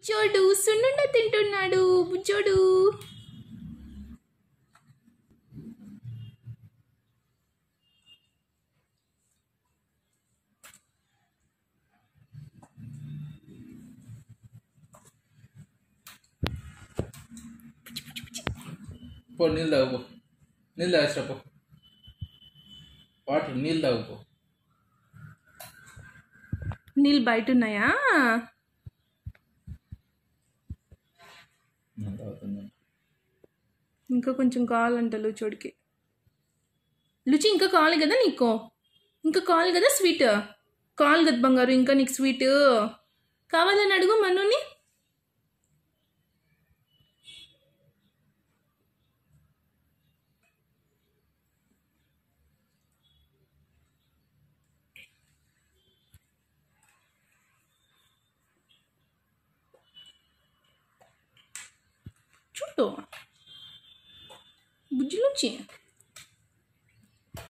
చూడు సున్నుండ తింటున్నాడు బుజ్జోడు పో నీళ్ళు తాగుపో నీళ్ళు తాగేస్తా పో వాటర్ నీళ్ళు తాగుపో నీళ్ళు బయట ఉన్నాయా నేను తాగుతున్నాను ఇంకా కొంచెం కావాలంట లుచోడికి లుచి ఇంకా కావాలి కదా నీకు ఇంకా కావాలి కదా స్వీట్ కావాలి కదా బంగారు ఇంకా నీకు స్వీట్ కావాలని అడుగు మనుని చూడు బుజ్జి లుచి